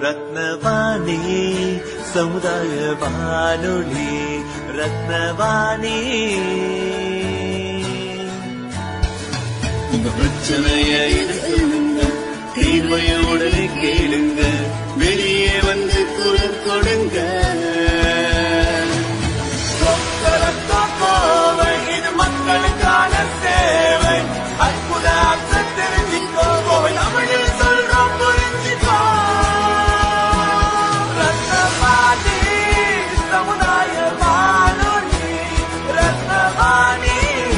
ரத்னவாணி சமுதாய வானொலி ரத்னவாணி உங்க பிரச்சனைய சொல்லுங்க தீர்வைய உடனே கேளுங்க வெளியே வந்து குரல் கொடுங்க கோவை இது மக்களுக்கான சேவை அற்புத அர்த்தம் தெரிஞ்சுக்கோ கோவை தமிழில் சொல்றோம் புரிஞ்சுக்கோ ரத்னவாணி சமுதாய வானொலி ரத்னவாணி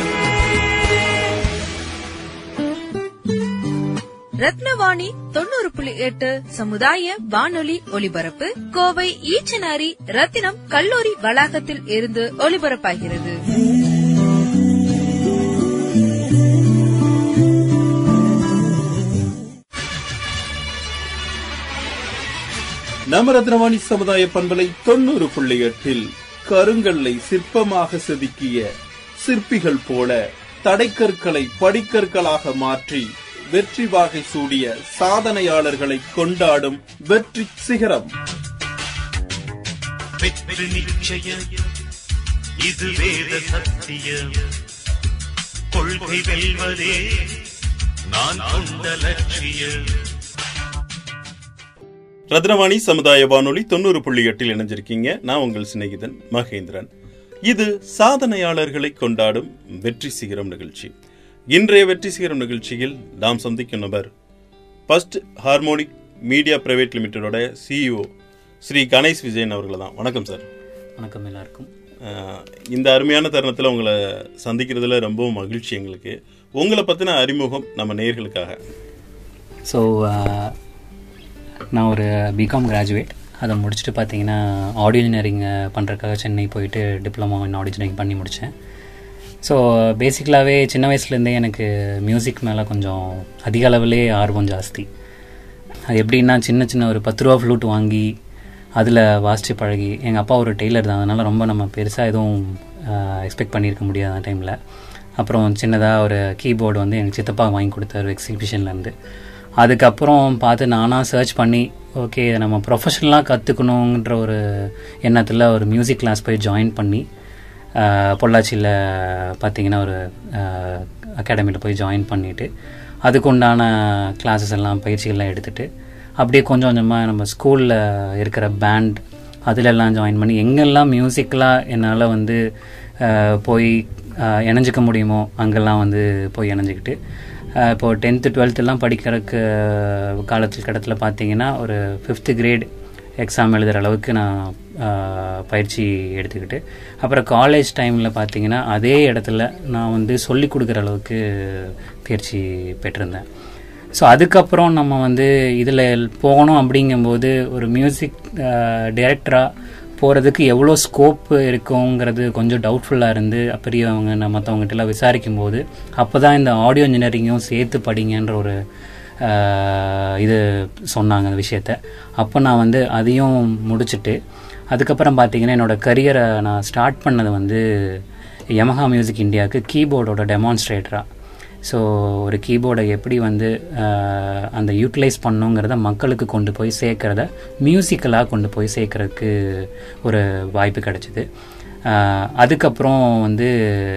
ரத்னவாணி தொண்ணூறு புள்ளி எட்டு சமுதாய வானொலி ஒலிபரப்பு கோவை ஈச்சனாரி ரத்தினம் கல்லூரி வளாகத்தில் இருந்து ஒலிபரப்பாகிறது நம்ம ரத்னவாணி சமுதாய பண்பலை தொண்ணூறு புள்ளி எட்டில் கருங்கல்லை சிற்பமாக செதுக்கிய சிற்பிகள் போல தடைக்கற்களை படிக்கற்களாக மாற்றி வெற்றி வாகை சூடிய சாதனையாளர்களை கொண்டாடும் வெற்றி சிகரம் வெற்றி நிச்சயம் இது வேத சத்தியம் கொள்கை வெல்வதே நான் கொண்ட லட்சியம் ரத்னவாணி சமுதாய வானொலி தொண்ணூறு புள்ளி எட்டில் இணைஞ்சிருக்கீங்க நான் உங்கள் சிநேகிதன் மகேந்திரன் இது சாதனையாளர்களை கொண்டாடும் வெற்றி சிகரம் நிகழ்ச்சி இன்றைய வெற்றி சிகரம் நிகழ்ச்சியில் நாம் சந்திக்கும் நபர் ஃபர்ஸ்ட் ஹார்மோனிக் மீடியா பிரைவேட் லிமிடெடோட சிஇஓ ஸ்ரீ கணேஷ் விஜயன் அவர்கள் தான் வணக்கம் சார் வணக்கம் எல்லாருக்கும் அஹ், இந்த அருமையான தருணத்தில் உங்களை சந்திக்கிறதுல ரொம்பவும் மகிழ்ச்சி எங்களுக்கு உங்களை பற்றின அறிமுகம் நம்ம நேயர்களுக்காக ஸோ நான் ஒரு பிகாம் கிராஜுவேட் அதை முடிச்சுட்டு பார்த்தீங்கன்னா ஆடியோ இன்ஜினியரிங் பண்ணுறதுக்காக சென்னை போயிட்டு டிப்ளமோ இன் ஆடியோ இன்ஜினியரிங் பண்ணி முடித்தேன் ஸோ பேசிக்கலாகவே சின்ன வயசுலேருந்தே எனக்கு மியூசிக் மேலே கொஞ்சம் அதிக அளவிலே ஆர்வம் ஜாஸ்தி அது எப்படின்னா சின்ன சின்ன ஒரு பத்து ரூபா ஃப்ளூட் வாங்கி அதில் வாசித்து பழகி எங்கள் அப்பா ஒரு டெய்லர் தான் அதனால் ரொம்ப நம்ம பெருசாக எதுவும் எக்ஸ்பெக்ட் பண்ணியிருக்க முடியாது அந்த டைமில் அப்புறம் சின்னதாக ஒரு கீபோர்டு வந்து எனக்கு சித்தப்பா வாங்கி கொடுத்தாரு எக்ஸிபிஷன்லேருந்து அதுக்கப்புறம் பார்த்து நானாக சர்ச் பண்ணி ஓகே இதை நம்ம ப்ரொஃபஷனலாக கற்றுக்கணுன்ற ஒரு எண்ணத்தில் ஒரு மியூசிக் கிளாஸ் போய் ஜாயின் பண்ணி ஆஹ் பொள்ளாச்சியில் பார்த்தீங்கன்னா ஒரு அகாடமியில் போய் ஜாயின் பண்ணிவிட்டு அதுக்கு உண்டான கிளாஸஸ் எல்லாம் பயிற்சிகள்லாம் எடுத்துட்டு அப்படியே கொஞ்சம் கொஞ்சமாக நம்ம ஸ்கூலில் இருக்கிற பேண்ட் அதிலெல்லாம் ஜாயின் பண்ணி எங்கெல்லாம் மியூசிக்கலாக என்னால் வந்து ஆஹ் போய் ஆஹ் இணைஞ்சிக்க முடியுமோ அங்கெல்லாம் வந்து போய் இணைஞ்சிக்கிட்டு ஆஹ் இப்போ டென்த்து டுவெல்த்துலாம் படிக்கிறதுக்கு காலத்தில் கடத்தில் பார்த்தீங்கன்னா ஒரு ஃபிஃப்த்து கிரேட் எக்ஸாம் எழுதுகிற அளவுக்கு நான் ஆஹ், பயிற்சி எடுத்துக்கிட்டு அப்புறம் காலேஜ் டைமில் பார்த்தீங்கன்னா அதே இடத்துல நான் வந்து சொல்லி கொடுக்குற அளவுக்கு தேர்ச்சி பெற்றிருந்தேன் ஸோ அதுக்கப்புறம் நம்ம வந்து இதில் போகணும் அப்படிங்கும்போது ஒரு மியூசிக் டைரக்டராக போகிறதுக்கு எவ்வளோ ஸ்கோப் இருக்குங்கிறது கொஞ்சம் டவுட்ஃபுல்லாக இருந்து பெரியவங்க நம்ம மற்றவங்ககிட்டலாம் விசாரிக்கும் போது அப்போ தான் இந்த ஆடியோ இன்ஜினியரிங்கும் சேர்த்து படிங்கன்ற ஒரு ஆஹ், இது சொன்னாங்க அந்த விஷயத்த அப்போ நான் வந்து அதையும் முடிச்சுட்டு அதுக்கப்புறம் பார்த்தீங்கன்னா என்னோடய கரியரை நான் ஸ்டார்ட் பண்ணது வந்து யமஹா மியூசிக் இந்தியாவுக்கு கீபோர்டோட டெமான்ஸ்ட்ரேட்டராக ஸோ ஒரு கீபோர்டை எப்படி வந்து ஆஹ், அந்த யூட்டிலைஸ் பண்ணுங்கிறத மக்களுக்கு கொண்டு போய் சேர்க்கறத மியூசிக்கலாக கொண்டு போய் சேர்க்கறதுக்கு ஒரு வாய்ப்பு கிடச்சிது அதுக்கப்புறம் வந்து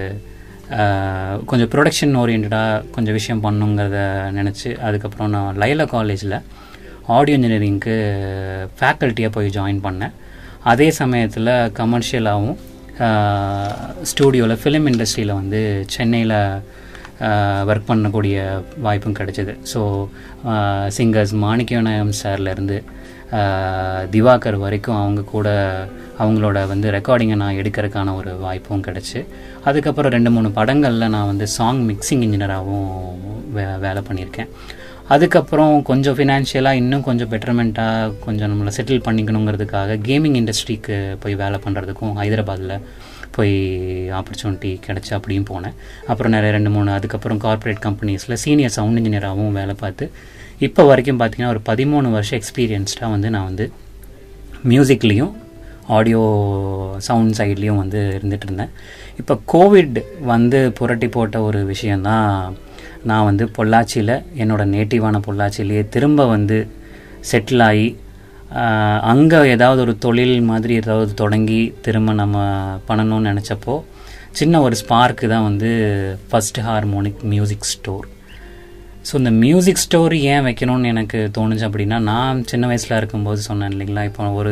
ஆஹ், கொஞ்சம் ப்ரொடக்ஷன் ஓரியன்டாக கொஞ்சம் விஷயம் பண்ணுங்கிறத நினச்சி அதுக்கப்புறம் நான் லைலா காலேஜில் ஆடியோ இன்ஜினியரிங்க்கு ஃபேக்கல்ட்டியாக போய் ஜாயின் பண்ணேன் அதே சமயத்தில் கமர்ஷியலாகவும் ஸ்டூடியோவில் ஃபிலிம் இண்டஸ்ட்ரியில் வந்து சென்னையில் ஒர்க் பண்ணக்கூடிய வாய்ப்பும் கிடைச்சிது ஸோ சிங்கர்ஸ் மாணிக்கநாயம் சார்லேருந்து திவாகர் வரைக்கும் அவங்க கூட அவங்களோட வந்து ரெக்கார்டிங்கை நான் எடுக்கிறதுக்கான ஒரு வாய்ப்பும் கிடச்சி அதுக்கப்புறம் ரெண்டு மூணு படங்களில் நான் வந்து சாங் மிக்சிங் இன்ஜினியராகவும் வே வேலை பண்ணியிருக்கேன் அதுக்கப்புறம் கொஞ்சம் ஃபினான்ஷியலாக இன்னும் கொஞ்சம் பெட்டர்மெண்ட்டாக கொஞ்சம் நம்மளை செட்டில் பண்ணிக்கணுங்கிறதுக்காக கேமிங் இண்டஸ்ட்ரிக்கு போய் வேலை பண்ணுறதுக்கும் ஹைதராபாத்தில் போய் ஆப்பர்ச்சுனிட்டி கிடச்சி அப்படியும் போனேன் அப்புறம் நிறைய ரெண்டு மூணு அதுக்கப்புறம் கார்ப்பரேட் கம்பெனிஸில் சீனியர் சவுண்ட் இன்ஜினியராகவும் வேலை பார்த்து இப்போ வரைக்கும் பார்த்தீங்கன்னா ஒரு பதிமூணு வருஷம் எக்ஸ்பீரியன்ஸ்டாக வந்து நான் வந்து மியூசிக்லேயும் ஆடியோ சவுண்ட் சைட்லேயும் வந்து இருந்துட்டு இருந்தேன் இப்போ கோவிட் வந்து புரட்டி போட்ட ஒரு விஷயந்தான் நான் வந்து பொள்ளாச்சியில் என்னோடய நேட்டிவான பொள்ளாச்சியிலேயே திரும்ப வந்து செட்டில் ஆகி அங்கே ஏதாவது ஒரு தொழில் மாதிரி ஏதாவது தொடங்கி திரும்ப நம்ம பண்ணணும்னு நினச்சப்போ சின்ன ஒரு ஸ்பார்க்கு தான் வந்து first harmonic music store so இந்த மியூசிக் ஸ்டோர் ஏன் வைக்கணும்னு எனக்கு தோணுச்சு அப்படின்னா நான் சின்ன வயசில் இருக்கும்போது சொன்னேன் இல்லைங்களா இப்போ ஒரு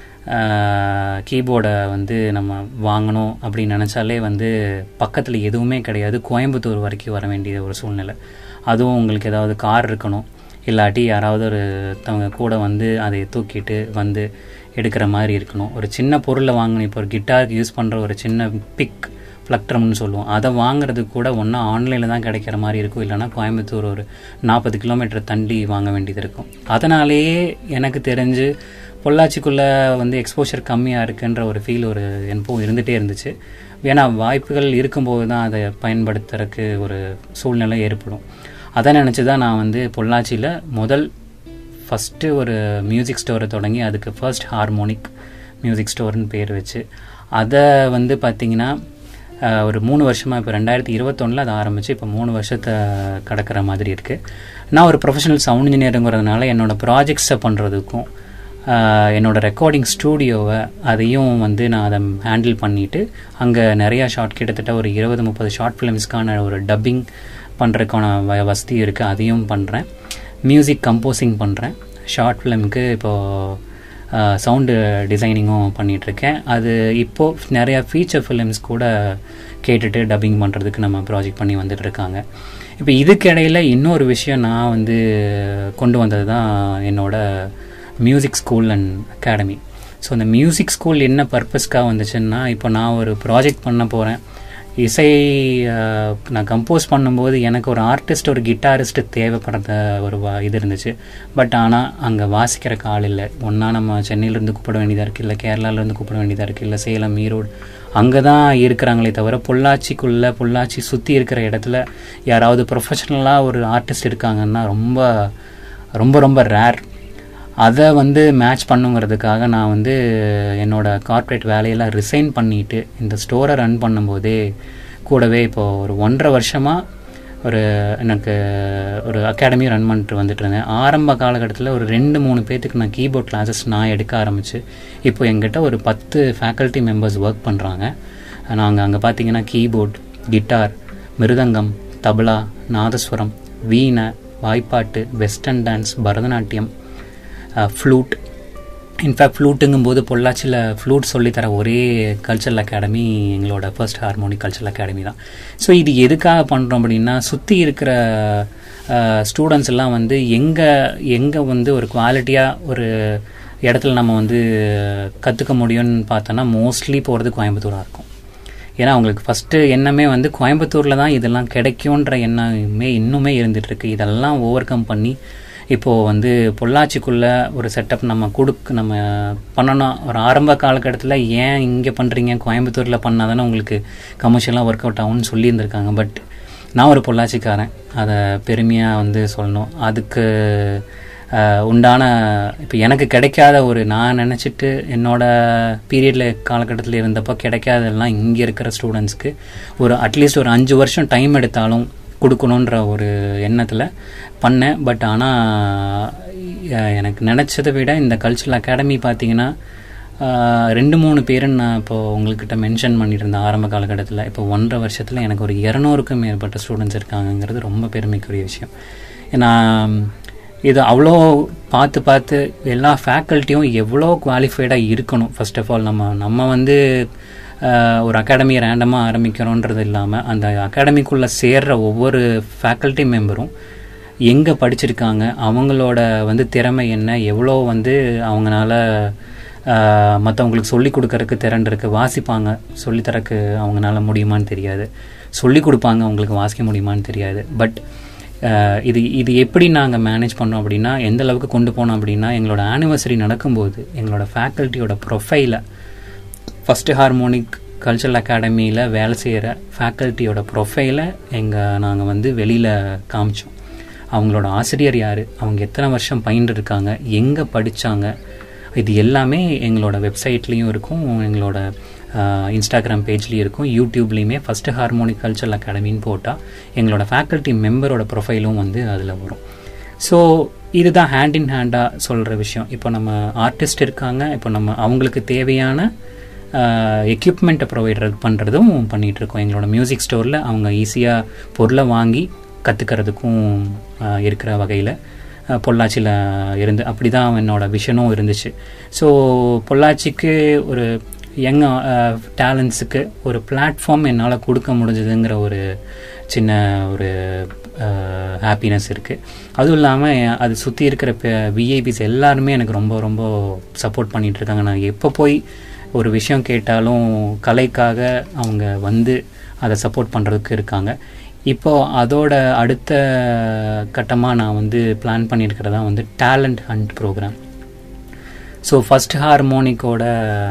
கீபோர்டை வந்து நம்ம வாங்கணும் அப்படின்னு நினச்சாலே வந்து பக்கத்தில் எதுவுமே கிடையாது கோயம்புத்தூர் வரைக்கும் வர வேண்டிய ஒரு சூழ்நிலை அதுவும் உங்களுக்கு ஏதாவது கார் இருக்கணும் இல்லாட்டி யாராவது ஒரு தவங்க கூட வந்து அதை தூக்கிட்டு வந்து எடுக்கிற மாதிரி இருக்கணும் ஒரு சின்ன பொருளை வாங்கணும் இப்போ ஒரு கிட்டாருக்கு யூஸ் பண்ணுற ஒரு சின்ன பிக் ஃப்ளக்ட்ரம்னு சொல்லுவோம் அதை வாங்குறதுக்கு கூட ஒன்றா ஆன்லைனில் தான் கிடைக்கிற மாதிரி இருக்கும் இல்லைனா கோயம்புத்தூர் ஒரு நாற்பது கிலோமீட்டர் தண்டி வாங்க வேண்டியது இருக்கும் அதனாலேயே எனக்கு தெரிஞ்சு பொள்ளாச்சிக்குள்ளே வந்து எக்ஸ்போஷர் கம்மியாக இருக்குன்ற ஒரு ஃபீல் ஒரு எனக்கும் இருந்துகிட்டே இருந்துச்சு ஏன்னா வாய்ப்புகள் இருக்கும்போது தான் அதை பயன்படுத்துறதுக்கு ஒரு சூழ்நிலை ஏற்படும் அதை நினச்சி தான் நான் வந்து பொள்ளாச்சியில் முதல் ஃபஸ்ட்டு ஒரு மியூசிக் ஸ்டோரை தொடங்கி அதுக்கு ஃபர்ஸ்ட் ஹார்மோனிக் மியூசிக் ஸ்டோர்னு பேர் வச்சு அதை வந்து பார்த்திங்கன்னா ஒரு மூணு வருஷமாக இப்போ ரெண்டாயிரத்தி இருபத்தொன்னில் அதை ஆரம்பித்து இப்போ மூணு வருஷத்தை கடக்கிற மாதிரி இருக்குது நான் ஒரு ப்ரொஃபஷனல் சவுண்ட் இன்ஜினியருங்கிறதுனால என்னோடய ப்ராஜெக்ட்ஸை பண்ணுறதுக்கும் என்னோடய ரெக்கார்டிங் ஸ்டூடியோவை அதையும் வந்து நான் அதை ஹேண்டில் பண்ணிவிட்டு அங்கே நிறையா ஷார்ட் கிட்டத்தட்ட ஒரு இருபது முப்பது ஷார்ட் ஃபிலிம்ஸ்க்கான ஒரு டப்பிங் பண்ணுறதுக்கான வ வசதி இருக்குது அதையும் பண்ணுறேன் மியூசிக் கம்போசிங் பண்ணுறேன் ஷார்ட் ஃபிலிமுக்கு இப்போது சவுண்டு டிசைனிங்கும் பண்ணிகிட்ருக்கேன் அது இப்போது நிறையா ஃபீச்சர் ஃபிலிம்ஸ் கூட கேட்டுட்டு டப்பிங் பண்ணுறதுக்கு நம்ம ப்ராஜெக்ட் பண்ணி வந்துட்டுருக்காங்க இப்போ இதுக்கிடையில் இன்னொரு விஷயம் நான் வந்து கொண்டு வந்தது தான் என்னோடய music school and academy so அந்த மியூசிக் ஸ்கூல் என்ன பர்பஸ்க்காக வந்துச்சுன்னா இப்போ நான் ஒரு ப்ராஜெக்ட் பண்ண போகிறேன் இசை நான் கம்போஸ் பண்ணும்போது எனக்கு ஒரு ஆர்டிஸ்ட் ஒரு கிட்டாரிஸ்ட் தேவைப்படுற ஒரு இது இருந்துச்சு பட் ஆனால் அங்கே வாசிக்கிறக்கு ஆள் இல்லை ஒன்றா நம்ம சென்னையிலேருந்து கூப்பிட வேண்டியதாக இருக்குது இல்லை கேரளாவிலேருந்து கூப்பிட வேண்டியதாக இருக்குது இல்லை சேலம் ஈரோடு அங்கே தான் இருக்கிறாங்களே தவிர பொள்ளாச்சிக்குள்ளே பொள்ளாச்சி சுற்றி இருக்கிற இடத்துல யாராவது ப்ரொஃபஷ்னலாக ஒரு ஆர்டிஸ்ட் இருக்காங்கன்னா ரொம்ப ரொம்ப ரொம்ப ரேர் அதை வந்து மேட்ச் பண்ணுங்கிறதுக்காக நான் வந்து என்னோடய கார்ப்பரேட் வேலையெல்லாம் ரிசைன் பண்ணிவிட்டு இந்த ஸ்டோரை ரன் பண்ணும்போதே கூடவே இப்போது ஒரு ஒன்றரை வருஷமாக ஒரு எனக்கு ஒரு அகாடமி ரன் பண்ணிட்டு வந்துட்டு இருந்தேன் ஆரம்ப காலகட்டத்தில் ஒரு ரெண்டு மூணு பேர்த்துக்கு நான் கீபோர்ட் கிளாஸஸ் நான் எடுக்க ஆரம்பிச்சு இப்போ எங்கிட்ட ஒரு பத்து ஃபேக்கல்ட்டி மெம்பர்ஸ் ஒர்க் பண்ணுறாங்க நாங்கள் அங்கே பார்த்தீங்கன்னா கீபோர்ட் கிட்டார் மிருதங்கம் தபலா நாதஸ்வரம் வீணை வாய்ப்பாட்டு western dance Bharatanatyam flute in fact ஃப்ளூட்டுங்கும் போது பொள்ளாச்சியில் ஃப்ளூட் சொல்லித்தர ஒரே கல்ச்சரல் அகாடமி எங்களோட ஃபர்ஸ்ட் ஹார்மோனிக் கல்ச்சரல் அகாடமி தான் ஸோ இது எதுக்காக பண்ணுறோம் அப்படின்னா சுற்றி இருக்கிற ஸ்டூடெண்ட்ஸ் எல்லாம் வந்து எங்கே எங்கே வந்து ஒரு குவாலிட்டியாக ஒரு இடத்துல நம்ம வந்து கற்றுக்க முடியும்னு பார்த்தோன்னா மோஸ்ட்லி போகிறது கோயம்புத்தூராக இருக்கும் ஏன்னா அவங்களுக்கு ஃபஸ்ட்டு எண்ணமே வந்து கோயம்புத்தூரில் தான் இதெல்லாம் கிடைக்கும்ன்ற எண்ணமே இன்னுமே இருந்துகிட்ருக்கு இதெல்லாம் ஓவர் கம் பண்ணி இப்போது வந்து பொள்ளாச்சிக்குள்ளே ஒரு செட்டப் நம்ம கொடுக்க நம்ம பண்ணணும் ஒரு ஆரம்ப காலகட்டத்தில் ஏன் இங்கே பண்ணுறீங்க கோயம்புத்தூரில் பண்ணால் தானே உங்களுக்கு கமர்ஷியலாக ஒர்க் அவுட் ஆகும்னு சொல்லியிருந்திருக்காங்க பட் நான் ஒரு பொள்ளாச்சிக்காரன் அதை பெருமையாக வந்து சொல்லணும் அதுக்கு உண்டான இப்போ எனக்கு கிடைக்காத ஒரு நான் நினச்சிட்டு என்னோட பீரியடில் காலகட்டத்தில் இருந்தப்போ கிடைக்காதெல்லாம் இங்கே இருக்கிற ஸ்டூடெண்ட்ஸ்க்கு ஒரு அட்லீஸ்ட் ஒரு அஞ்சு வருஷம் டைம் எடுத்தாலும் கொடுக்கணுன்ற ஒரு எண்ணத்தில் பண்ணேன் பட் ஆனால் எனக்கு நினச்சதை விட இந்த கல்ச்சுரல் அகாடமி பார்த்தீங்கன்னா ரெண்டு மூணு பேருன்னு நான் இப்போது உங்கள்கிட்ட மென்ஷன் பண்ணிட்டு இருந்தேன் ஆரம்ப காலகட்டத்தில் இப்போ ஒன்றரை வருஷத்தில் எனக்கு ஒரு இரநூறுக்கும் மேற்பட்ட ஸ்டூடெண்ட்ஸ் இருக்காங்கங்கிறது ரொம்ப பெருமைக்குரிய விஷயம் ஏன்னா இது அவ்வளோ பார்த்து பார்த்து எல்லா ஃபேக்கல்ட்டியும் எவ்வளோ குவாலிஃபைடாக இருக்கணும் ஃபர்ஸ்ட் ஆஃப் ஆல் நம்ம நம்ம வந்து ஒரு அகாடமி ரேண்டமாக ஆரம்பிக்கிறோன்றது இல்லாமல் அந்த அகாடமிக்குள்ளே சேர்ற ஒவ்வொரு ஃபேக்கல்ட்டி மெம்பரும் எங்கே படிச்சிருக்காங்க அவங்களோட வந்து திறமை என்ன எவ்வளோ வந்து அவங்களால மற்றவங்களுக்கு சொல்லி கொடுக்கறதுக்கு திறன் இருக்குது வாசிப்பாங்க சொல்லித்தரக்கு அவங்களால முடியுமான்னு தெரியாது சொல்லி கொடுப்பாங்க அவங்களுக்கு வாசிக்க முடியுமான்னு தெரியாது பட் இது இது எப்படி நாங்கள் மேனேஜ் பண்ணோம் அப்படின்னா எந்த அளவுக்கு கொண்டு போனோம் அப்படின்னா எங்களோட ஆனிவர்சரி நடக்கும்போது எங்களோட ஃபேக்கல்ட்டியோட ப்ரொஃபைலை ஃபஸ்ட்டு ஹார்மோனிக் கல்ச்சரல் அகாடமியில் வேலை செய்கிற ஃபேக்கல்ட்டியோட ப்ரொஃபைலை எங்கள் நாங்கள் வந்து வெளியில் காமிச்சோம் அவங்களோட ஆசிரியர் யார் அவங்க எத்தனை வருஷம் பயின்று இருக்காங்க எங்கே படித்தாங்க இது எல்லாமே எங்களோட வெப்சைட்லேயும் இருக்கும் எங்களோட இன்ஸ்டாகிராம் பேஜ்லேயும் இருக்கும் யூடியூப்லேயுமே ஃபஸ்ட்டு ஹார்மோனிக் கல்ச்சரல் அகாடமின்னு போட்டால் எங்களோட ஃபேக்கல்ட்டி மெம்பரோட ப்ரொஃபைலும் வந்து அதில் வரும் ஸோ இதுதான் ஹேண்ட் இன் ஹேண்டாக சொல்கிற விஷயம் இப்போ நம்ம ஆர்டிஸ்ட் இருக்காங்க இப்போ நம்ம அவங்களுக்கு தேவையான எக்யூப்மெண்ட்டை ப்ரொவைட் பண்ணுறதும் பண்ணிகிட்டு இருக்கோம் எங்களோட மியூசிக் ஸ்டோரில் அவங்க ஈஸியாக பொருளை வாங்கி கற்றுக்கிறதுக்கும் இருக்கிற வகையில் பொள்ளாச்சியில் இருந்து அப்படி தான் என்னோட விஷனும் இருந்துச்சு ஸோ பொள்ளாச்சிக்கு ஒரு யங் டேலண்ட்ஸுக்கு ஒரு பிளாட்ஃபார்ம் என்னால் கொடுக்க முடிஞ்சதுங்கிற ஒரு சின்ன ஒரு ஹாப்பினஸ் இருக்குது அதுவும் இல்லாமல் அது சுற்றி இருக்கிற விஐபிஸ் எல்லாருமே எனக்கு ரொம்ப ரொம்ப சப்போர்ட் பண்ணிகிட்டு இருக்காங்க நான் எப்போ போய் ஒரு விஷயம் கேட்டாலும் கலைக்காக அவங்க வந்து அதை சப்போர்ட் பண்ணுறதுக்கு இருக்காங்க இப்போ அதோட அடுத்த கட்டமாக நான் வந்து பிளான் பண்ணியிருக்கிறதா வந்து talent hunt program so first ஹார்மோனிக்கோட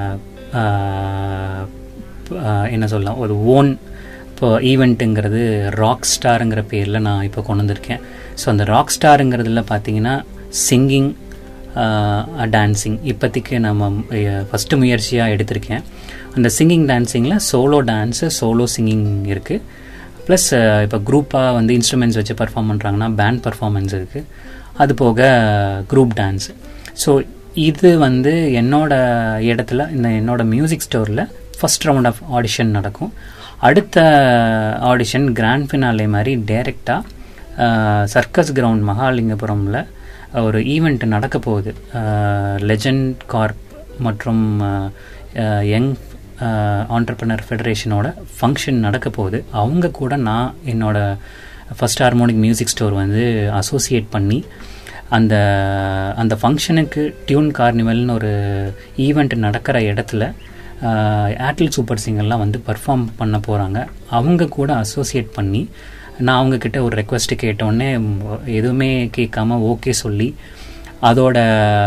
என்ன சொல்லலாம் ஒரு ஓன் இப்போ ஈவெண்ட்டுங்கிறது ராக் ஸ்டாருங்கிற பேரில் நான் இப்போ கொண்டு வந்திருக்கேன் ஸோ அந்த ராக் ஸ்டாருங்கிறதுல பார்த்தீங்கன்னா சிங்கிங் டான்ஸிங் இப்போதைக்கு நம்ம ஃபஸ்ட்டு முயற்சியாக எடுத்திருக்கேன் அந்த சிங்கிங் டான்ஸிங்கில் சோலோ டான்ஸு சோலோ சிங்கிங் இருக்குது ப்ளஸ் இப்போ குரூப்பாக வந்து இன்ஸ்ட்ருமெண்ட்ஸ் வச்சு பர்ஃபார்ம் பண்ணுறாங்கன்னா பேண்ட் பர்ஃபார்மன்ஸ் இருக்குது அது போக குரூப் டான்ஸ் ஸோ இது வந்து என்னோட இடத்துல இந்த என்னோட மியூசிக் ஸ்டோரில் ஃபஸ்ட் ரவுண்ட் ஆஃப் ஆடிஷன் நடக்கும் அடுத்த ஆடிஷன் கிராண்ட் ஃபினாலே மாதிரி டைரெக்டாக சர்க்கஸ் கிரவுண்ட் மகாலிங்கபுரமில் ஒரு ஈவெண்ட் நடக்க போகுது லெஜண்ட் கார்ப் மற்றும் யங் ஆண்டர்பனர் ஃபெடரேஷனோட ஃபங்க்ஷன் நடக்க போகுது அவங்க கூட நான் என்னோட ஃபஸ்ட் ஹார்மோனிக் மியூசிக் ஸ்டோர் வந்து அசோசியேட் பண்ணி அந்த அந்த ஃபங்க்ஷனுக்கு டியூன் கார்னிவல்னு ஒரு ஈவெண்ட் நடக்கிற இடத்துல ஏர்டெல் சூப்பர் சிங்கர்லாம் வந்து பர்ஃபார்ம் பண்ண போகிறாங்க அவங்க கூட அசோசியேட் பண்ணி நான் அவங்கக்கிட்ட ஒரு ரெக்வஸ்ட்டு கேட்டோடனே எதுவுமே கேட்காம ஓகே சொல்லி அதோட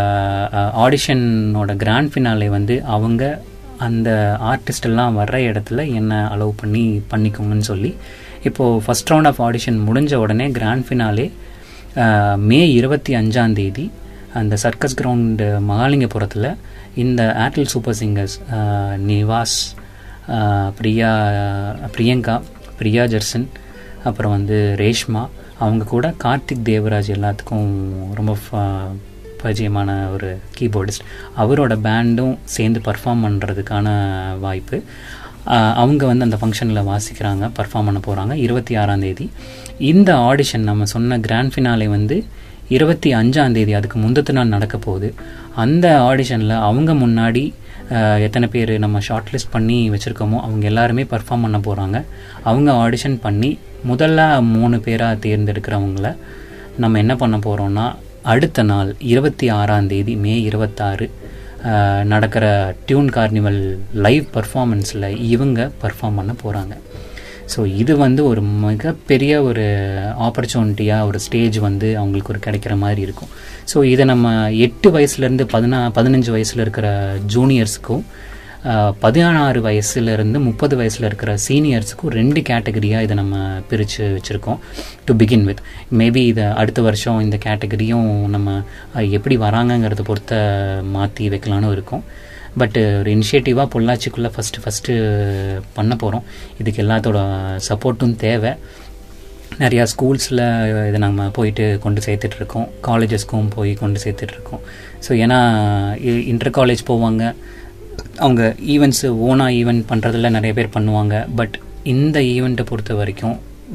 ஆடிஷனோட கிராண்ட் ஃபினாலே வந்து அவங்க அந்த ஆர்டிஸ்டெல்லாம் வர்ற இடத்துல என்ன அலோவ் பண்ணி பண்ணிக்கோங்கன்னு சொல்லி இப்போது ஃபஸ்ட் ரவுண்ட் ஆஃப் ஆடிஷன் முடிஞ்ச உடனே கிராண்ட் ஃபினாலே மே இருபத்தி அஞ்சாம் தேதி அந்த சர்க்கஸ் கிரவுண்டு மகாலிங்கபுரத்தில் இந்த Airtel super singers Nivas Priya Priyanka Priya Jerson அப்புறம் வந்து ரேஷ்மா அவங்க கூட கார்த்திக் தேவராஜ் எல்லாத்துக்கும் ரொம்ப பரிச்சயமான ஒரு கீபோர்டிஸ்ட் அவரோட பேண்டும் சேர்ந்து பர்ஃபார்ம் பண்ணுறதுக்கான வாய்ப்பு அவங்க வந்து அந்த ஃபங்க்ஷனில் வாசிக்கிறாங்க பர்ஃபார்ம் பண்ண போகிறாங்க இருபத்தி ஆறாம் தேதி இந்த ஆடிஷன் நம்ம சொன்ன கிராண்ட் ஃபினாலே வந்து இருபத்தி அஞ்சாம் தேதி அதுக்கு முந்தத்து நாள் நடக்க போகுது அந்த ஆடிஷனில் அவங்க முன்னாடி எத்தனை பேர் நம்ம ஷார்ட் லிஸ்ட் பண்ணி வச்சுருக்கோமோ அவங்க எல்லாருமே பர்ஃபார்ம் பண்ண போகிறாங்க அவங்க ஆடிஷன் பண்ணி முதல்ல மூணு பேராக தேர்ந்தெடுக்கிறவங்கள நம்ம என்ன பண்ண போகிறோம்னா அடுத்த நாள் இருபத்தி ஆறாம் தேதி மே இருபத்தாறு நடக்கிற டியூன் கார்னிவல் லைவ் பர்ஃபார்மன்ஸில் இவங்க பர்ஃபார்ம் பண்ண போகிறாங்க ஸோ இது வந்து ஒரு மிகப்பெரிய ஒரு ஆப்பர்ச்சுனிட்டியாக ஒரு ஸ்டேஜ் வந்து அவங்களுக்கு ஒரு கிடைக்கிற மாதிரி இருக்கும் ஸோ இதை நம்ம எட்டு வயசுலேருந்து பதினா பதினஞ்சு வயசில் இருக்கிற ஜூனியர்ஸுக்கும் பதினாறு வயசுலேருந்து முப்பது வயசில் இருக்கிற சீனியர்ஸுக்கும் ரெண்டு கேட்டகரியாக இதை நம்ம பிரித்து வச்சுருக்கோம் டு பிகின் வித் மேபி இதை அடுத்த வருஷம் இந்த கேட்டகரியும் நம்ம எப்படி வராங்கங்கிறத பொறுத்த மாற்றி வைக்கலான்னு இருக்கும் பட் ஒரு இனிஷியேட்டிவாக பொள்ளாச்சிக்குள்ளே ஃபஸ்ட்டு ஃபஸ்ட்டு பண்ண போகிறோம் இதுக்கு எல்லாத்தோட சப்போர்ட்டும் தேவை நிறையா ஸ்கூல்ஸில் இதை நம்ம போயிட்டு கொண்டு சேர்த்துட்ருக்கோம் காலேஜஸ்க்கும் போய் கொண்டு சேர்த்துட்ருக்கோம் ஸோ ஏன்னா இன்டர் காலேஜ் போவாங்க அவங்க ஈவெண்ட்ஸு ஓனாக ஈவெண்ட் பண்ணுறதுல நிறைய பேர் பண்ணுவாங்க பட் இந்த ஈவெண்ட்டை பொறுத்த வரைக்கும்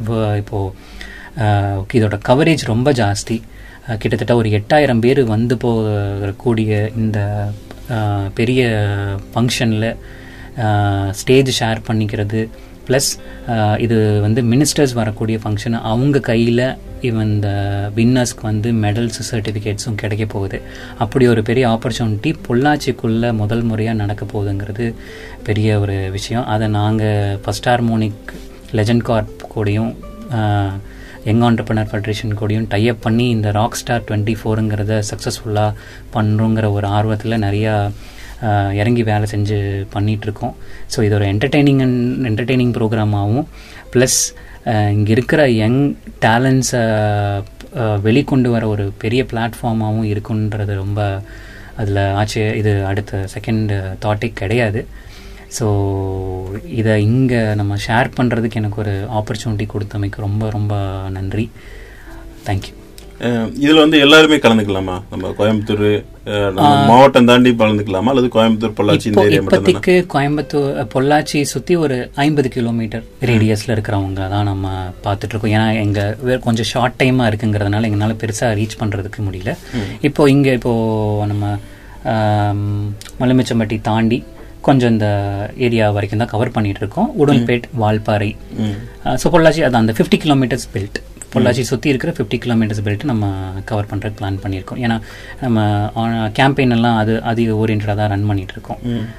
இப்போது இதோட கவரேஜ் ரொம்ப ஜாஸ்தி கிட்டத்தட்ட ஒரு எட்டாயிரம் பேர் வந்து போகக்கூடிய இந்த பெரிய ஃபங்க்ஷனில் ஸ்டேஜ் ஷேர் பண்ணிக்கிறது ப்ளஸ் இது வந்து மினிஸ்டர்ஸ் வரக்கூடிய ஃபங்க்ஷன் அவங்க கையில் இவன் இந்த வின்னர்ஸ்க்கு வந்து மெடல்ஸ் சர்டிஃபிகேட்ஸும் கிடைக்க போகுது அப்படி ஒரு பெரிய ஆப்பர்ச்சுனிட்டி பொள்ளாச்சிக்குள்ளே முதல் முறையாக நடக்க போகுதுங்கிறது பெரிய ஒரு விஷயம் அதை நாங்கள் ஃபஸ்ட் ஹார்மோனிக் லெஜண்ட் கார்ப் கூடயும் யங் ஆண்டர்பனர் ஃபெடரேஷன் கூடயும் டைப் பண்ணி இந்த ராக் ஸ்டார் டுவெண்ட்டி ஃபோருங்கிறத சக்ஸஸ்ஃபுல்லாக பண்ணுறோங்கிற ஒரு ஆர்வத்தில் நிறையா இறங்கி வேலை செஞ்சு பண்ணிகிட்ருக்கோம் ஸோ இது ஒரு என்டர்டெய்னிங் அண்ட் என்டர்டெய்னிங் ப்ரோக்ராமாகவும் ப்ளஸ் இங்கே இருக்கிற யங் டேலண்ட்ஸை வெளிக்கொண்டு வர ஒரு பெரிய பிளாட்ஃபார்மாகவும் இருக்குன்றது ரொம்ப அதில் ஆச்சு இது அடுத்த செகண்ட் தாட்டே கிடையாது ஸோ இதை இங்கே நம்ம ஷேர் பண்ணுறதுக்கு எனக்கு ஒரு ஆப்பர்ச்சுனிட்டி கொடுத்தமைக்கு ரொம்ப ரொம்ப நன்றி தேங்க்யூ அஹ், இதுல வந்து எல்லாருமே கலந்துக்கலாமா நம்ம கோயம்புத்தூர் அஹ், நம்ம மாவட்டம் தாண்டி கலந்துக்கலாமா அல்லது கோயம்புத்தூர் பொள்ளாச்சி இந்த இப்போ ஏரியா மட்டும் இப்போதைக்கு கோயம்புத்தூர் அஹ், பொள்ளாச்சி சுற்றி ஒரு ஐம்பது கிலோமீட்டர் ரேடியஸில் இருக்கிறவங்க தான் நம்ம பார்த்துட்டு இருக்கோம் ஏன்னா எங்கள் வே- கொஞ்சம் ஷார்ட் டைமாக இருக்குங்கிறதுனால எங்களால் பெருசாக ரீச் பண்ணுறதுக்கு முடியல இப்போ இங்கே இப்போது நம்ம ஆம், மலுமிச்சம்பட்டி தாண்டி கொஞ்சம் இந்த ஏரியா வரைக்கும் தான் கவர் பண்ணிட்டு இருக்கோம் உடன்பேட் வால்பாறை ஸோ பொள்ளாச்சி அது அந்த ஃபிஃப்டி கிலோமீட்டர்ஸ் பெல்ட் பொள்ளாச்சி சுற்றி இருக்கிற ஃபிஃப்டி கிலோமீட்டர்ஸ் பெல்ட் நம்ம கவர் பண்ணுறதுக்கு பிளான் பண்ணியிருக்கோம் ஏன்னா நம்ம கேம்பெயின் எல்லாம் அது அது ஓரியன்டாக தான் ரன் பண்ணிட்டு இருக்கோம்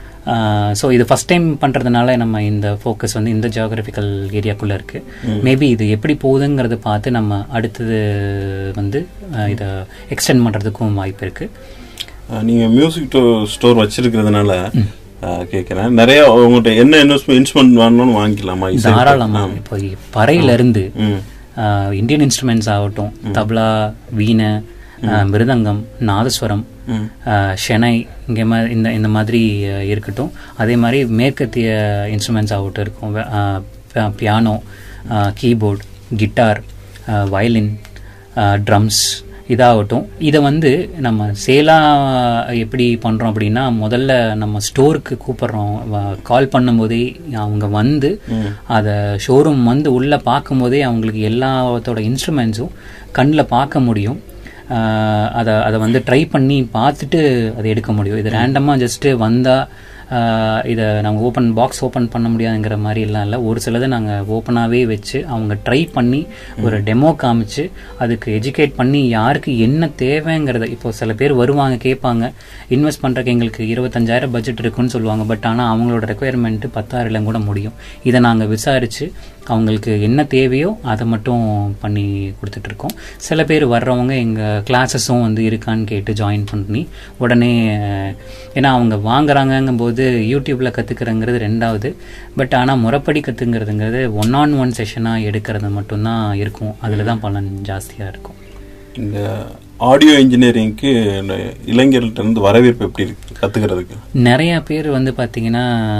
ஸோ இது ஃபஸ்ட் டைம் பண்ணுறதுனால நம்ம இந்த ஃபோக்கஸ் வந்து இந்த ஜியாகிரபிக்கல் ஏரியாக்குள்ளே இருக்குது மேபி இது எப்படி போகுதுங்கிறத பார்த்து நம்ம அடுத்தது வந்து அஹ், இதை எக்ஸ்டெண்ட் பண்ணுறதுக்கும் வாய்ப்பு இருக்குது அஹ், நீங்க மியூசிக் ஸ்டோர் வச்சிருக்கிறதுனால அஹ், கேட்கிறேன் நிறைய உங்கள்கிட்ட என்ன இன்ஸ்ட்ருமெண்ட் வாங்கணும்னு வாங்கிக்கலாமா இசை? தாராளமா இப்போ பறையிலிருந்து ம். ஆஹ், இந்தியன் இன்ஸ்ட்ருமெண்ட்ஸ் ஆகட்டும் தப்லா வீணை ஆஹ், மிருதங்கம் நாதஸ்வரம் ஆஹ், ஷெனை இங்கே மா இந்த இந்த மாதிரி ஆஹ், இருக்கட்டும் அதே மாதிரி மேற்கத்திய இன்ஸ்ட்ருமெண்ட்ஸ் ஆகட்டும் இருக்கும் piano keyboard guitar violin drums இதாகட்டும் இதை வந்து நம்ம சேலாக எப்படி பண்ணுறோம் அப்படின்னா முதல்ல நம்ம ஸ்டோருக்கு கூப்பிட்றோம் கால் பண்ணும்போதே அவங்க வந்து அதை ஷோரூம் வந்து உள்ளே பார்க்கும்போதே அவங்களுக்கு எல்லாத்தோட இன்ஸ்ட்ருமெண்ட்ஸும் கண்ணில் பார்க்க முடியும் ஆஹ் அதை அதை வந்து ட்ரை பண்ணி பார்த்துட்டு அதை எடுக்க முடியும் இது ரேண்டமாக ஜஸ்ட்டு வந்தால் இதை நாங்கள் ஓப்பன் பாக்ஸ் ஓப்பன் பண்ண முடியாதுங்கிற மாதிரி எல்லாம் இல்லை ஒரு சிலதை நாங்கள் ஓப்பனாகவே வச்சு அவங்க ட்ரை பண்ணி ஒரு டெமோ காமிச்சு அதுக்கு எஜுகேட் பண்ணி யாருக்கு என்ன தேவைங்கிறத இப்போ சில பேர் வருவாங்க கேட்பாங்க இன்வெஸ்ட் பண்ணுறக்கு எங்களுக்கு இருபத்தஞ்சாயிரம் பட்ஜெட் இருக்குன்னு சொல்லுவாங்க பட் ஆனால் அவங்களோட ரெக்குயர்மெண்ட்டு பத்தாயிரம் கூட முடியும் இதை நாங்கள் விசாரித்து அவங்களுக்கு என்ன தேவையோ அதை மட்டும் பண்ணி கொடுத்துட்ருக்கோம் சில பேர் வர்றவங்க எங்கள் கிளாஸஸும் வந்து இருக்கான்னு கேட்டு ஜாயின் பண்ணி உடனே அஹ், ஏன்னா அவங்க வாங்குறாங்கங்கும்போது யூடியூப்பில் கற்றுக்கிறங்கிறது ரெண்டாவது பட் ஆனால் முறைப்படி கற்றுங்கிறதுங்கிறது ஒன் ஆன் ஒன் செஷனாக எடுக்கிறது மட்டும்தான் இருக்கும் அதில் தான் பலன் ஜாஸ்தியாக இருக்கும் இந்த ஆடியோ இன்ஜினியரிங்க்கு இளைஞர்கள்ட்ட இருந்து வரவேற்பு எப்படி இருக்கு கத்துக்கிறதுக்கு நிறைய பேர் வந்து பார்த்தீங்கன்னா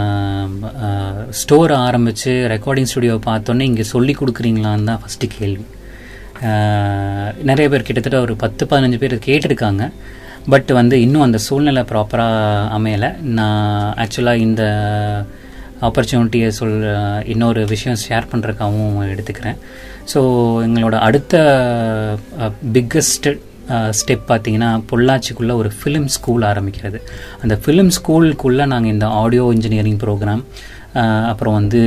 ஸ்டோர் ஆரம்பித்து ரெக்கார்டிங் ஸ்டுடியோ பார்த்தோன்னே இங்கே சொல்லி கொடுக்குறீங்களான்னு தான் ஃபஸ்ட்டு கேள்வி அஹ், நிறைய பேர் கிட்டத்தட்ட ஒரு பத்து பதினஞ்சு பேர் கேட்டிருக்காங்க பட் வந்து இன்னும் அந்த சூழ்நிலை ப்ராப்பராக அமையலை நான் ஆக்சுவலாக இந்த ஆப்பர்ச்சுனிட்டியை சொல் இன்னொரு விஷயம் ஷேர் பண்ணுறதுக்காகவும் எடுத்துக்கிறேன் ஸோ எங்களோட அடுத்த பிக்கஸ்ட் ஸ்டெப் பார்த்தீங்கன்னா பொள்ளாச்சிக்குள்ளே ஒரு ஃபிலிம் ஸ்கூல் ஆரம்பிக்கிறது அந்த ஃபிலிம் ஸ்கூலுக்குள்ளே நாங்கள் இந்த ஆடியோ இன்ஜினியரிங் ப்ரோக்ராம் அப்புறம் வந்து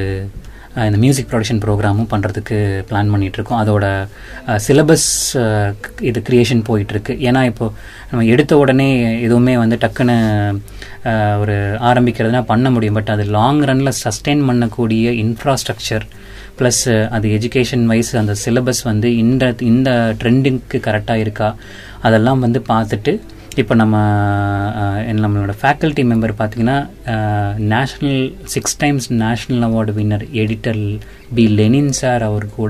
அஹ், இந்த மியூசிக் ப்ரொடக்ஷன் ப்ரோக்ராமும் பண்ணுறதுக்கு பிளான் பண்ணிகிட்ருக்கோம் அதோட சிலபஸ் இது க்ரியேஷன் போயிட்டுருக்கு ஏன்னா இப்போ நம்ம எடுத்த உடனே எதுவுமே வந்து டக்குன்னு அஹ், ஒரு ஆரம்பிக்கிறதுனா பண்ண முடியும் பட் அது லாங் ரனில் சஸ்டெயின் பண்ணக்கூடிய இன்ஃப்ராஸ்ட்ரக்சர் ப்ளஸ் அது எஜுகேஷன் வைஸ் அந்த சிலபஸ் வந்து இந்த இந்த ட்ரெண்டிங்க்கு கரெக்டாக இருக்கா அதெல்லாம் வந்து பார்த்துட்டு இப்போ நம்ம அஹ், நம்மளோட ஃபேக்கல்ட்டி மெம்பர் பார்த்தீங்கன்னா national six times national award winner editor B Lenin sir அவர் கூட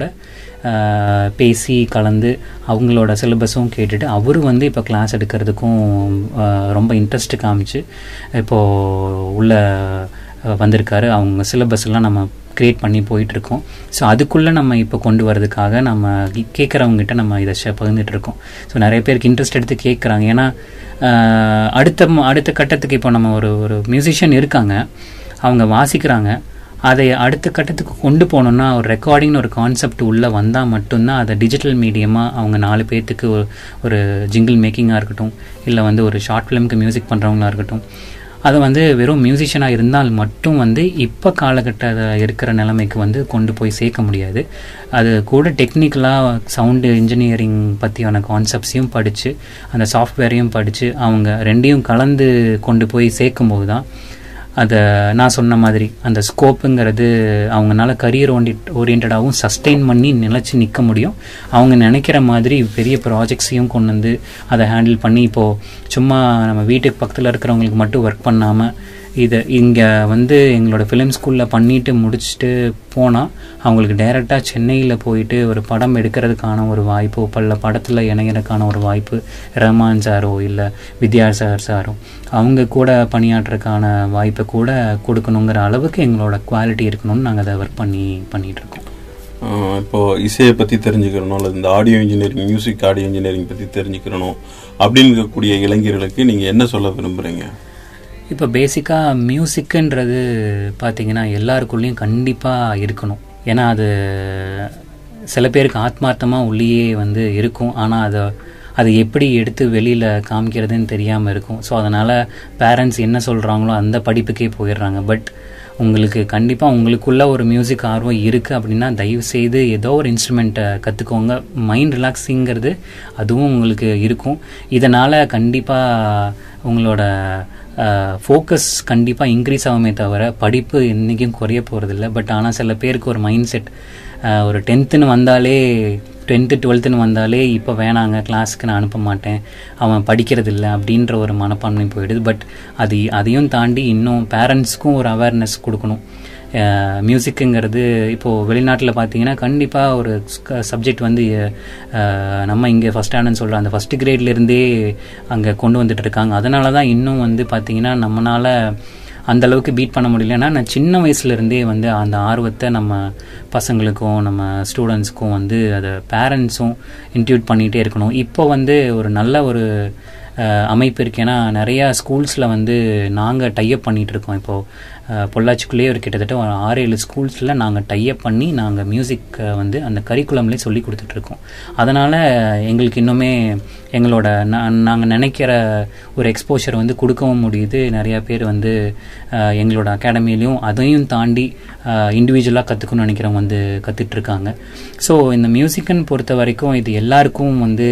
அஹ், பேசி கலந்து அவங்களோட சிலபஸும் கேட்டுட்டு அவரு வந்து இப்போ கிளாஸ் எடுக்கிறதுக்கும் அஹ், ரொம்ப இன்ட்ரெஸ்ட் காமிச்சு இப்போது உள்ள அஹ், வந்திருக்காரு அவங்க சிலபஸ் எல்லாம் நம்ம க்ரியேட் பண்ணி போயிட்டுருக்கோம் ஸோ அதுக்குள்ளே நம்ம இப்போ கொண்டு வரதுக்காக நம்ம கேட்குறவங்ககிட்ட நம்ம இதை ஷே- பகிர்ந்துட்டு இருக்கோம் ஸோ நிறைய பேருக்கு இன்ட்ரெஸ்ட் எடுத்து கேட்குறாங்க ஏன்னா ஆஹ், அடுத்த ம- அடுத்த கட்டத்துக்கு இப்போ நம்ம ஒரு ஒரு மியூசிஷியன் இருக்காங்க அவங்க வாசிக்கிறாங்க அதை அடுத்த கட்டத்துக்கு கொண்டு போகணுன்னா ஒரு ரெக்கார்டிங்னு ஒரு கான்செப்ட் உள்ளே வந்தால் மட்டும்தான் அதை டிஜிட்டல் மீடியமாக அவங்க நாலு பேர்த்துக்கு ஒரு ஒரு ஜிங்கிள் மேக்கிங்காக இருக்கட்டும் இல்லை வந்து ஒரு ஷார்ட் ஃபிலிம்க்கு மியூசிக் பண்ணுறவங்களா இருக்கட்டும் அது வந்து வெறும் மியூசிஷியனாக இருந்தால் மட்டும் வந்து இப்போ காலகட்ட இருக்கிற நிலைமைக்கு வந்து கொண்டு போய் சேர்க்க முடியாது அது கூட டெக்னிக்கலாக சவுண்டு இன்ஜினியரிங் பற்றியான கான்செப்ட்ஸையும் படித்து அந்த சாஃப்ட்வேரையும் படித்து அவங்க ரெண்டையும் கலந்து கொண்டு போய் சேர்க்கும்போது தான் அதை நான் சொன்ன மாதிரி அந்த ஸ்கோப்புங்கிறது அவங்கனால கரியர் ஓண்டி ஓரியன்டாகவும் சஸ்டெயின் பண்ணி நிலச்சி நிற்க முடியும் அவங்க நினைக்கிற மாதிரி பெரிய ப்ராஜெக்ட்ஸையும் கொண்டு வந்து அதை ஹேண்டில் பண்ணி இப்போது சும்மா நம்ம வீட்டுக்கு பக்கத்தில் இருக்கிறவங்களுக்கு மட்டும் ஒர்க் பண்ணாமல் இதை இங்கே வந்து எங்களோட ஃபிலிம் ஸ்கூலில் பண்ணிட்டு முடிச்சுட்டு போனால் அவங்களுக்கு டைரெக்டாக சென்னையில் போயிட்டு ஒரு படம் எடுக்கிறதுக்கான ஒரு வாய்ப்பு பல படத்தில் இணையறதுக்கான ஒரு வாய்ப்பு ரஹ்மான் சாரோ இல்லை வித்யாசாகர் சாரோ அவங்க கூட பணியாற்றுறதுக்கான வாய்ப்பை கூட கொடுக்கணுங்கிற அளவுக்கு எங்களோட குவாலிட்டி இருக்கணும்னு நாங்கள் அதை ஒர்க் பண்ணி பண்ணிகிட்டு இருக்கோம் ஆஹ் இப்போ இசையை பற்றி தெரிஞ்சுக்கிறணும் அல்லது இந்த audio engineering music audio engineering பற்றி தெரிஞ்சுக்கிறணும் அப்படின்னு இருக்கக்கூடிய இளைஞர்களுக்கு நீங்கள் என்ன சொல்ல விரும்புகிறீங்க இப்போ பேசிக்காக மியூசிக்குன்றது பார்த்தீங்கன்னா எல்லாருக்குள்ளேயும் கண்டிப்பாக இருக்கணும் ஏன்னா அது சில பேருக்கு ஆத்மார்த்தமாக உள்ளேயே வந்து இருக்கும் ஆனால் அதை அதை எப்படி எடுத்து வெளியில் காமிக்கிறதுன்னு தெரியாமல் இருக்கும் ஸோ அதனால் பேரண்ட்ஸ் என்ன சொல்கிறாங்களோ அந்த படிப்புக்கே போயிடுறாங்க பட் உங்களுக்கு கண்டிப்பாக உங்களுக்குள்ள ஒரு மியூசிக் ஆர்வம் இருக்குது அப்படின்னா தயவு செய்து ஏதோ ஒரு இன்ஸ்ட்ருமெண்ட்டை கற்றுக்கோங்க மைண்ட் ரிலாக்ஸிங்கிறது அதுவும் உங்களுக்கு இருக்கும் இதனால் கண்டிப்பாக உங்களோட ஃபோக்கஸ் கண்டிப்பாக இன்க்ரீஸ் ஆகுமே தவிர படிப்பு என்றைக்கும் குறைய போகிறதில்ல பட் ஆனால் சில பேருக்கு ஒரு மைண்ட் செட் ஒரு டென்த்துன்னு வந்தாலே டென்த்து டுவெல்த்துன்னு வந்தாலே இப்போ வேணாங்க கிளாஸுக்கு நான் அனுப்ப மாட்டேன் அவன் படிக்கிறது இல்லை அப்படின்ற ஒரு மனப்பான்மை போயிடுது பட் அது அதையும் தாண்டி இன்னும் பேரண்ட்ஸ்க்கும் ஒரு அவேர்னஸ் கொடுக்கணும் மியூசிக்குங்கிறது இப்போது வெளிநாட்டில் பார்த்தீங்கன்னா கண்டிப்பாக ஒரு சப்ஜெக்ட் வந்து அஹ், நம்ம இங்கே ஃபஸ்ட் ஸ்டாண்டர்ட்னு சொல்கிற அந்த ஃபஸ்ட் கிரேட்லேருந்தே அங்கே கொண்டு வந்துட்டு இருக்காங்க அதனால தான் இன்னும் வந்து பார்த்தீங்கன்னா நம்மளால் அந்த அளவுக்கு பீட் பண்ண முடியலன்னா நான் சின்ன வயசுலேருந்தே வந்து அந்த ஆர்வத்தை நம்ம பசங்களுக்கும் நம்ம ஸ்டூடெண்ட்ஸ்க்கும் வந்து அதை பேரண்ட்ஸும் இன்ட்யூட் பண்ணிகிட்டே இருக்கணும் இப்போ வந்து ஒரு நல்ல ஒரு அஹ், அமைப்பு இருக்கு ஏன்னா நிறையா ஸ்கூல்ஸில் வந்து நாங்கள் டைப் பண்ணிகிட்டு இருக்கோம் இப்போது பொள்ளாச்சிக்குள்ளேயே ஒரு கிட்டத்தட்ட ஒரு ஆறு ஏழு ஸ்கூல்ஸில் நாங்கள் டைப் பண்ணி நாங்கள் மியூசிக் வந்து அந்த கரிக்குலம்லேயே சொல்லி கொடுத்துட்ருக்கோம் அதனால் எங்களுக்கு இன்னுமே எங்களோட நாங்கள் நினைக்கிற ஒரு எக்ஸ்போஷர் வந்து கொடுக்கவும் முடியுது நிறையா பேர் வந்து அஹ், எங்களோட அகாடமிலையும் அதையும் தாண்டி இண்டிவிஜுவலாக கற்றுக்கணும்னு நினைக்கிறவங்க வந்து கற்றுட்ருக்காங்க ஸோ இந்த மியூசிக்குன்னு பொறுத்த வரைக்கும் இது எல்லாருக்கும் வந்து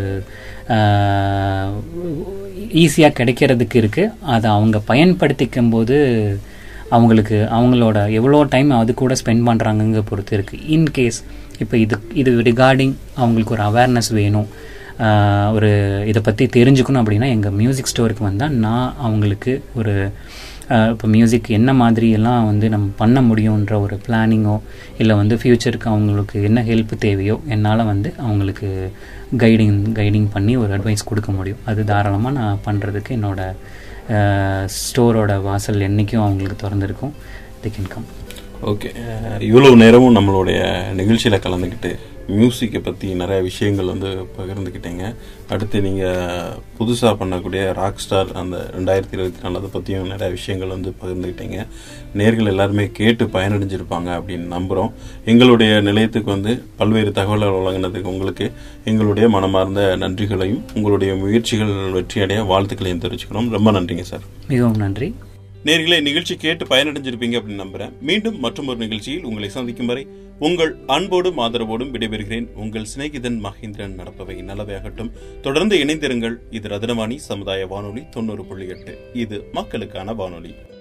ஈஸியாக கிடைக்கிறதுக்கு இருக்குது அதை அவங்க பயன்படுத்திக்கும் போது அவங்களுக்கு அவங்களோட எவ்வளோ டைம் அது கூட ஸ்பெண்ட் பண்ணுறாங்கங்க பொறுத்து இருக்குது இன்கேஸ் இப்போ இது இது ரிகார்டிங் அவங்களுக்கு ஒரு அவேர்னஸ் வேணும் ஆஹ் ஒரு இதை பற்றி தெரிஞ்சுக்கணும் அப்படின்னா எங்கள் மியூசிக் ஸ்டோருக்கு வந்தால் நான் அவங்களுக்கு ஒரு ஆஹ் இப்போ மியூசிக் என்ன மாதிரி எல்லாம் வந்து நம்ம பண்ண முடியுன்ற ஒரு பிளானிங்கோ இல்லை வந்து ஃப்யூச்சருக்கு அவங்களுக்கு என்ன ஹெல்ப் தேவையோ என்னால் வந்து அவங்களுக்கு கைடிங் கைடிங் பண்ணி ஒரு அட்வைஸ் கொடுக்க முடியும் அது தாராளமாக நான் பண்ணுறதுக்கு என்னோட ஸ்டோரோட வாசல் என்றைக்கும் அவங்களுக்கு திறந்திருக்கும் தி கேன் கம் ஓகே இவ்வளவு நேரமும் நம்மளுடைய நிகழ்ச்சியில் கலந்துக்கிட்டு மியூசிக்கை பற்றி நிறைய விஷயங்கள் வந்து பகிர்ந்துக்கிட்டீங்க அடுத்து நீங்கள் புதுசாக பண்ணக்கூடிய ராக் ஸ்டார் அந்த ரெண்டாயிரத்தி இருபத்தி நாலு அதை பற்றியும் நிறைய விஷயங்கள் வந்து பகிர்ந்துக்கிட்டீங்க நேர்கள் எல்லாருமே கேட்டு பயனடைஞ்சிருப்பாங்க அப்படின்னு நம்புகிறோம் எங்களுடைய நிலையத்துக்கு வந்து பல்வேறு தகவல்கள் வழங்கினதுக்கு உங்களுக்கு எங்களுடைய மனமார்ந்த நன்றிகளையும் உங்களுடைய முயற்சிகள் வெற்றியடைய வாழ்த்துக்களையும் தெரிவிச்சுக்கிறோம் ரொம்ப நன்றிங்க சார் மிகவும் நன்றி நேர்களை நிகழ்ச்சி கேட்டு பயனடைஞ்சிருப்பீங்க அப்படின்னு நம்புறேன் மீண்டும் மற்றும் ஒரு நிகழ்ச்சியில் உங்களை சந்திக்கும் வரை உங்கள் அன்போடும் ஆதரவோடும் விடைபெறுகிறேன் உங்கள் சிநேகிதன் மகேந்திரன் நடப்பவை நல்லவையாகட்டும் தொடர்ந்து இணைந்திருங்கள் இது ரத்னவாணி சமுதாய வானொலி தொண்ணூறு புள்ளி எட்டு இது மக்களுக்கான வானொலி